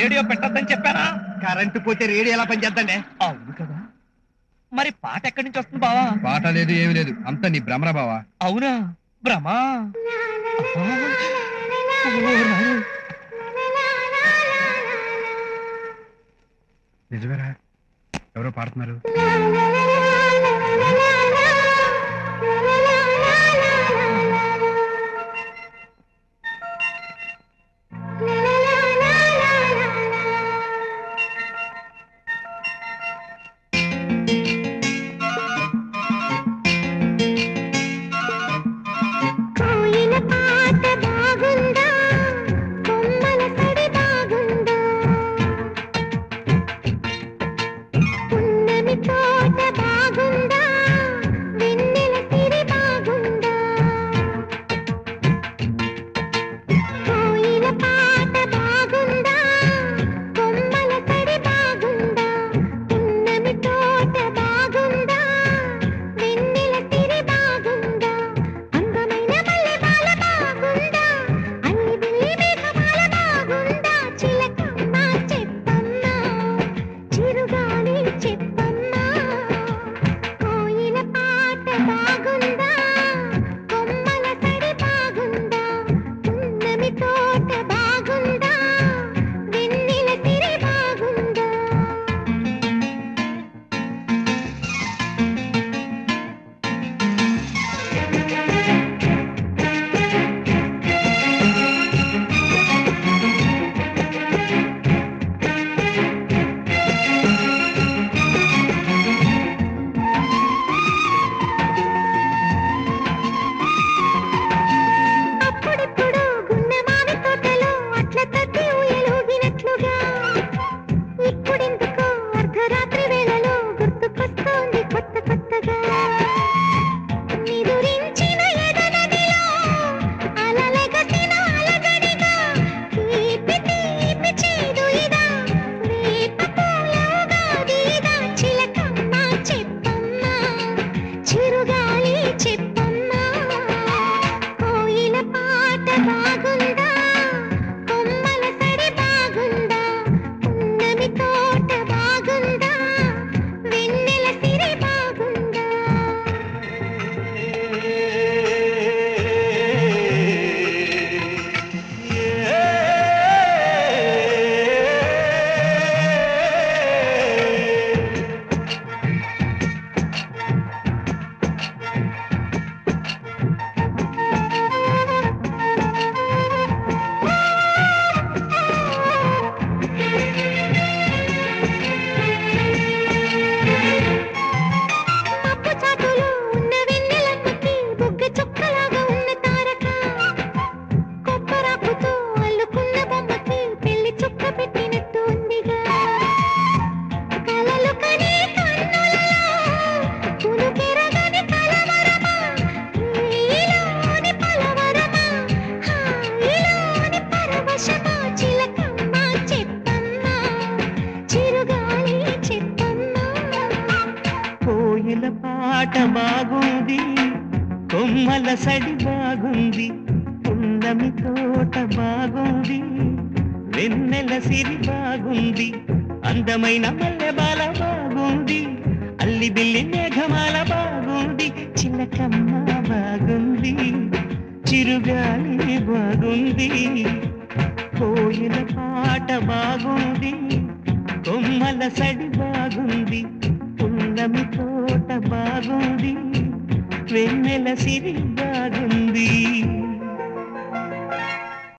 Radio పెట్టద్దని చెప్పానా current పోతే radio ఎలా పనిచేద్దండి అవును కదా మరి పాట ఎక్కడి నుంచి వస్తుంది బావా పాట లేదు ఏమీ లేదు అంతా నీ భ్రమరా బావా అవునా భ్రమా అబ్బా. ఓ నాయనా. నిజమేరా ఎవరో పాడుతున్నారు కోయిల పాట బాగుందా కొమ్మల సడి బాగుందా పున్నమి తోట బాగుందా వెన్నెల సిరి బాగుందా కోయిల పాట బాగుందా కొమ్మల సడి బాగుందా పున్నమి తోట బాగుందా వెన్నెల సిరి బాగుందా అందమైన మల్లెమాల బాగుందా అన్ని బిల్లి మేఘమాల బాగుందా చిలకమ్మ చెప్పమ్మ చిరుగాలి చెప్పమ్మ కోయిల పాట బాగుందా కొమ్మల సడి బాగుందా పున్నమి తోట బాగుందా వెన్నెల సిరి బాగుందా అప్పుడెప్పుడు గున్నమావి తోటలో అట్ల తట్టి ఊయలూగినట్లుగా ఇప్పుడెందుకో అర్ధరాత్రి వేళలో గుర్తుకొస్తోంది కొత్త కొత్తగా నిదురించిన ఎదనదిలో అలలెగసిన అలజడిగా తీపి తీపి చేదు ఇదా వేప పూల ఉగాదిగా చిలకమ్మ చెప్పమ్మ చిరుగాలి చెప్పమ్మ కోయిల పాట బాగుందా కొమ్మల సడి బాగుందా పున్నమి తోట బాగుందా వెన్నెల సిరి బాగుందా మబ్బు చాటులో ఉన్న వెన్నెలమ్మకి బుగ్గ చుక్కలాగా ఉన్న తారక కొబ్బరాకుతో అల్లుకున్న బొమ్మకి పెళ్లి చుక్క పెట్టినట్టు ఉందిగా కలలు కనే కన్నులలో పులుకెరగని కలవరమా రేయిలోని పలవరమా హాయిలోని పరవశమా చిలకమ్మ చెప్పమ్మ చిరుగాలి చెప్పమ్మ కోయిల పాట బాగుంది కొమ్మల సడి బాగుంది పున్నమి తోట బాగుంది వెన్నెల సిరి బాగుంది అందమైన మల్లెబాల బాగుంది అల్లి బిల్లి మేఘమాల బాగుంది చిలకమ్మ బాగుంది చిరుగాలి బాగుంది కోయిల పాట బాగుంది కొమ్మల సడి బాగుంది పున్నమి తోట బాగుంది వెన్నెల సిరి బాగుంది